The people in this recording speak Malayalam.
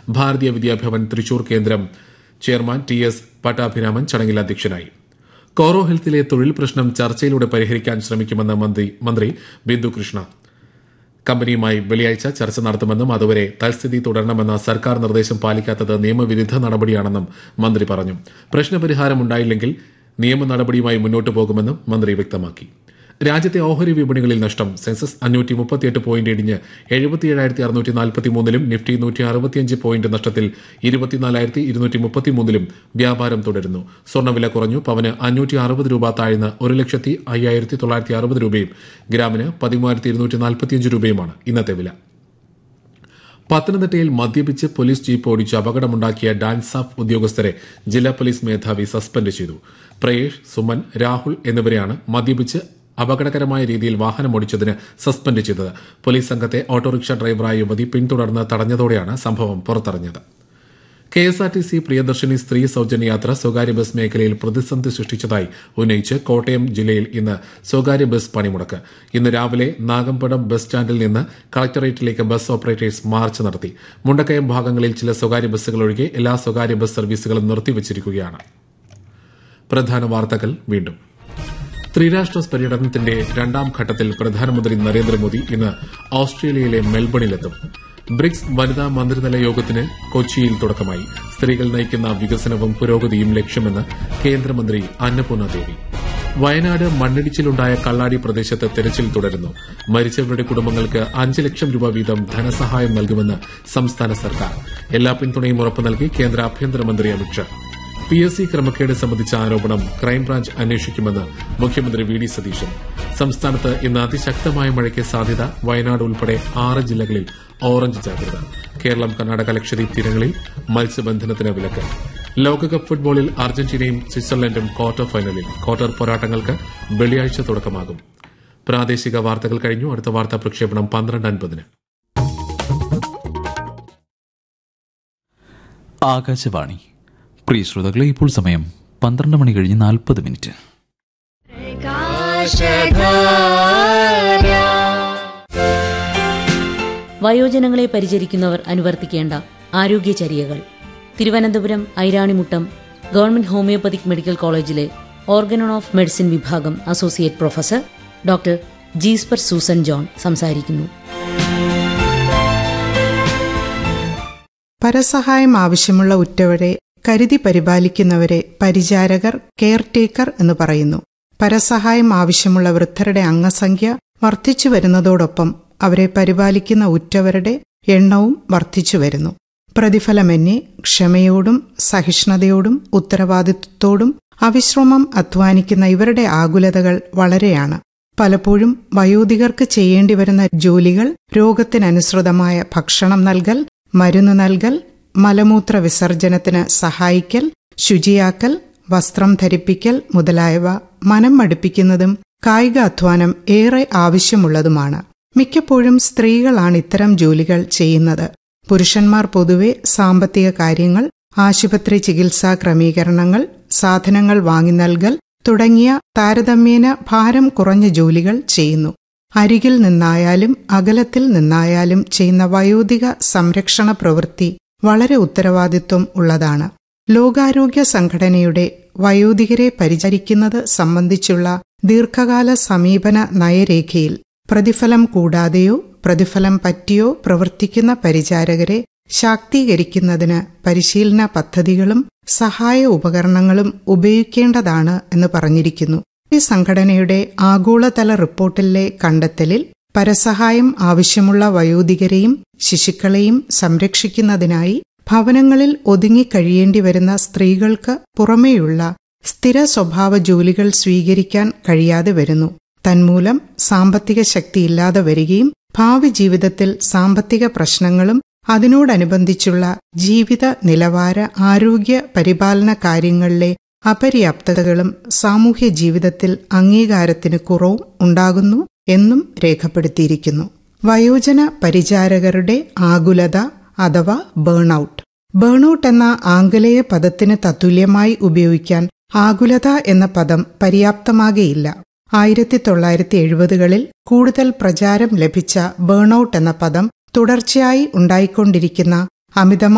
ഭാരതീയ വിദ്യാഭവൻ തൃശൂർ കേന്ദ്രം ചെയർമാൻ ടി എസ് പട്ടാഭിരാമൻ ചടങ്ങിൽ അധ്യക്ഷനായി കോറോ ഹെൽത്തിലെ തൊഴിൽ പ്രശ്നം ചർച്ചയിലൂടെ പരിഹരിക്കാൻ ശ്രമിക്കുമെന്ന് മന്ത്രി മന്ത്രി ബിന്ദു കൃഷ്ണ കമ്പനിയുമായി വെള്ളിയാഴ്ച ചർച്ച നടത്തുമെന്നും അതുവരെ തൽസ്ഥിതി തുടരണമെന്ന സർക്കാർ നിർദ്ദേശം പാലിക്കാത്തത് നിയമവിരുദ്ധ നടപടിയാണെന്നും മന്ത്രി പറഞ്ഞു പ്രശ്നപരിഹാരം ഉണ്ടായില്ലെങ്കിൽ നിയമ നടപടിയുമായി മുന്നോട്ടു പോകുമെന്നും മന്ത്രി വ്യക്തമാക്കി രാജ്യത്തെ ഓഹരി വിപണികളിൽ നഷ്ടം സെൻസസ് അഞ്ഞൂറ്റി മുപ്പത്തിയെട്ട് പോയിന്റ് ഇടിഞ്ഞ് എഴുപത്തിയേഴായിരത്തി അറുന്നൂറ്റി നാൽപ്പത്തിമൂന്നിലും നിഫ്റ്റി നൂറ്റി അറുപത്തിയഞ്ച് പോയിന്റ് നഷ്ടത്തിൽ ഇരുപത്തിനാലായിരത്തി ഇരുന്നൂറ്റി മുപ്പത്തിമൂന്നിലും വ്യാപാരം തുടരുന്നു സ്വർണ്ണവില കുറഞ്ഞു പവന് അഞ്ഞൂറ്റി അറുപത് രൂപ താഴ്ന്ന് ഒരു ലക്ഷത്തി അയ്യായിരത്തി തൊള്ളായിരത്തി അറുപത് രൂപയും ഗ്രാമിന് പതിമൂവായിരത്തി ഇരുന്നൂറ്റി നാൽപ്പത്തിയഞ്ച് രൂപയുമാണ് ഇന്നത്തെ വില പത്തനംതിട്ടയിൽ മദ്യപിച്ച് പോലീസ് ജീപ്പ് ഓടിച്ച് അപകടമുണ്ടാക്കിയ ഡാൻസ് ഓഫ് ഉദ്യോഗസ്ഥരെ ജില്ലാ പോലീസ് മേധാവി സസ്പെൻഡ് ചെയ്തു പ്രയേഷ് സുമൻ രാഹുൽ എന്നിവരെയാണ് മദ്യപിച്ച് അപകടകരമായ രീതിയിൽ വാഹനമോടിച്ചതിന് സസ്പെൻഡ് ചെയ്തത് പോലീസ് സംഘത്തെ ഓട്ടോറിക്ഷ ഡ്രൈവറായ യുവതി പിന്തുടർന്ന് തടഞ്ഞതോടെയാണ് സംഭവം പുറത്തറിഞ്ഞത് K S R T C Priyadarshini സ്ത്രീ സൌജന്യ യാത്ര സ്വകാര്യ ബസ് മേഖലയിൽ പ്രതിസന്ധി സൃഷ്ടിച്ചതായി ഉന്നയിച്ച് കോട്ടയം ജില്ലയിൽ ഇന്ന് സ്വകാര്യ ബസ് പണിമുടക്ക് ഇന്ന് രാവിലെ നാഗമ്പടം ബസ് സ്റ്റാൻഡിൽ നിന്ന് കളക്ടറേറ്റിലേക്ക് ബസ് ഓപ്പറേറ്റേഴ്സ് മാർച്ച് നടത്തി മുണ്ടക്കയം ഭാഗങ്ങളിൽ ചില സ്വകാര്യ ബസ്സുകൾ ഒഴികെ എല്ലാ സ്വകാര്യ ബസ് സർവീസുകളും നിർത്തിവച്ചിരിക്കുകയാണ് പ്രധാന വാർത്തകൾ വീണ്ടും ത്രിരാഷ്ട്ര പര്യടനത്തിന്റെ രണ്ടാം ഘട്ടത്തിൽ പ്രധാനമന്ത്രി നരേന്ദ്രമോദി ഇന്ന് ഓസ്ട്രേലിയയിലെ മെൽബണിലെത്തും ബ്രിക്സ് വനിതാ മന്ത്രിതല യോഗത്തിന് കൊച്ചിയിൽ തുടക്കമായി സ്ത്രീകൾ നയിക്കുന്ന വികസനവും പുരോഗതിയും ലക്ഷ്യമെന്ന് കേന്ദ്രമന്ത്രി അന്നപൂർണ ദേവി വയനാട് മണ്ണിടിച്ചിലുണ്ടായ കള്ളാടി പ്രദേശത്ത് തെരച്ചിൽ തുടരുന്നു മരിച്ചവരുടെ കുടുംബങ്ങൾക്ക് അഞ്ച് ലക്ഷം രൂപ വീതം ധനസഹായം നൽകുമെന്ന് സംസ്ഥാന സർക്കാർ എല്ലാ പിന്തുണയും ഉറപ്പു നൽകി കേന്ദ്ര ആഭ്യന്തരമന്ത്രി അമിത്ഷാ പി എസ് സി ക്രമക്കേട് സംബന്ധിച്ച ആരോപണം ക്രൈംബ്രാഞ്ച് അന്വേഷിക്കുമെന്ന് മുഖ്യമന്ത്രി വി ഡി സതീശൻ സംസ്ഥാനത്ത് ഇന്ന് അതിശക്തമായ മഴയ്ക്ക് സാധ്യത വയനാട് ഉൾപ്പെടെ ആറ് ജില്ലകളിൽ ഓറഞ്ച് ജാഗ്രത കേരളം കർണാടക ലക്ഷദ്വീപ് തീരങ്ങളിൽ മത്സ്യബന്ധനത്തിന് വിലക്ക് ലോകകപ്പ് ഫുട്ബോളിൽ അർജന്റീനയും സ്വിറ്റ്സർലൻഡും ക്വാർട്ടർ ഫൈനലിൽ ക്വാർട്ടർ പോരാട്ടങ്ങൾക്ക് വെള്ളിയാഴ്ച തുടക്കമാകും പ്രാദേശിക വാർത്തകൾ കഴിഞ്ഞു അടുത്ത വാർത്താ പ്രക്ഷേപണം പന്ത്രണ്ട് അൻപതിന് ആകാശവാണി പ്രിയ ശ്രോതാക്കളെ ഇപ്പോൾ സമയം പന്ത്രണ്ട് മണി കഴിഞ്ഞ് നാൽപ്പത് മിനിറ്റ് വയോജനങ്ങളെ പരിചരിക്കുന്നവർ അനുവർത്തിക്കേണ്ട ആരോഗ്യചര്യകൾ Thiruvananthapuram Airanimuttam government homoeopathic medical കോളേജിലെ ഓർഗനൺ ഓഫ് മെഡിസിൻ വിഭാഗം associate professor doctor Jasper Susan John സംസാരിക്കുന്നു പരസഹായം ആവശ്യമുള്ള ഉറ്റവരെ കരുതി പരിപാലിക്കുന്നവരെ പരിചാരകർ കെയർടേക്കർ എന്ന് പറയുന്നു പരസഹായം ആവശ്യമുള്ള വൃദ്ധരുടെ അംഗസംഖ്യ വർദ്ധിച്ചു വരുന്നതോടൊപ്പം അവരെ പരിപാലിക്കുന്ന ഉറ്റവരുടെ എണ്ണവും വർദ്ധിച്ചു വരുന്നു പ്രതിഫലമെന്നെ ക്ഷമയോടും സഹിഷ്ണുതയോടും ഉത്തരവാദിത്വത്തോടും അവിശ്രമം അധ്വാനിക്കുന്ന ഇവരുടെ ആകുലതകൾ വളരെയാണ് പലപ്പോഴും വയോധികർക്ക് ചെയ്യേണ്ടി വരുന്ന ജോലികൾ രോഗത്തിനനുസൃതമായ ഭക്ഷണം നൽകൽ മരുന്ന് നൽകൽ മലമൂത്ര വിസർജനത്തിന് സഹായിക്കൽ ശുചിയാക്കൽ വസ്ത്രം ധരിപ്പിക്കൽ മുതലായവ മനം മടുപ്പിക്കുന്നതും കായിക അധ്വാനം ഏറെ ആവശ്യമുള്ളതുമാണ് മിക്കപ്പോഴും സ്ത്രീകളാണ് ഇത്തരം ജോലികൾ ചെയ്യുന്നത് പുരുഷന്മാർ പൊതുവെ സാമ്പത്തിക കാര്യങ്ങൾ ആശുപത്രി ചികിത്സാ ക്രമീകരണങ്ങൾ സാധനങ്ങൾ വാങ്ങി നൽകൽ തുടങ്ങിയ താരതമ്യേന ഭാരം കുറഞ്ഞ ജോലികൾ ചെയ്യുന്നു അരികിൽ നിന്നായാലും അകലത്തിൽ നിന്നായാലും ചെയ്യുന്ന വയോധിക സംരക്ഷണ പ്രവൃത്തി വളരെ ഉത്തരവാദിത്വം ഉള്ളതാണ് ലോകാരോഗ്യ സംഘടനയുടെ വയോധികരെ പരിചരിക്കുന്നത് സംബന്ധിച്ചുള്ള ദീർഘകാല സമീപന നയരേഖയിൽ പ്രതിഫലം കൂടാതെയോ പ്രതിഫലം പറ്റിയോ പ്രവർത്തിക്കുന്ന പരിചാരകരെ ശാക്തീകരിക്കുന്നതിന് പരിശീലന പദ്ധതികളും സഹായ ഉപകരണങ്ങളും ഉപയോഗിക്കേണ്ടതാണ് എന്ന് പറഞ്ഞിരിക്കുന്നു ഈ സംഘടനയുടെ ആഗോളതല റിപ്പോർട്ടിലെ കണ്ടെത്തലിൽ പരസഹായം ആവശ്യമുള്ള വയോധികരെയും ശിശുക്കളെയും സംരക്ഷിക്കുന്നതിനായി ഭവനങ്ങളിൽ ഒതുങ്ങിക്കഴിയേണ്ടി വരുന്ന സ്ത്രീകൾക്ക് പുറമേയുള്ള സ്ഥിര സ്വഭാവ ജോലികൾ സ്വീകരിക്കാൻ കഴിയാതെ വരുന്നു തന്മൂലം സാമ്പത്തിക ശക്തിയില്ലാതെ വരികയും ഭാവി ജീവിതത്തിൽ സാമ്പത്തിക പ്രശ്നങ്ങളും അതിനോടനുബന്ധിച്ചുള്ള ജീവിത നിലവാര ആരോഗ്യ പരിപാലന കാര്യങ്ങളിലെ അപര്യാപ്തതകളും സാമൂഹ്യ ജീവിതത്തിൽ അംഗീകാരത്തിന് കുറവും ഉണ്ടാകുന്നു എന്നും രേഖപ്പെടുത്തിയിരിക്കുന്നു വയോജന പരിചാരകരുടെ ആകുലത അഥവാ ബേൺഔട്ട് ബേൺഔട്ട് എന്ന ആംഗലേയ പദത്തിന് തത്തുല്യമായി ഉപയോഗിക്കാൻ ആകുലത എന്ന പദം പര്യാപ്തമാകെയില്ല ആയിരത്തി തൊള്ളായിരത്തി എഴുപതുകളിൽ കൂടുതൽ പ്രചാരം ലഭിച്ച ബേൺഔട്ട് എന്ന പദം തുടർച്ചയായി ഉണ്ടായിക്കൊണ്ടിരിക്കുന്ന അമിതമായ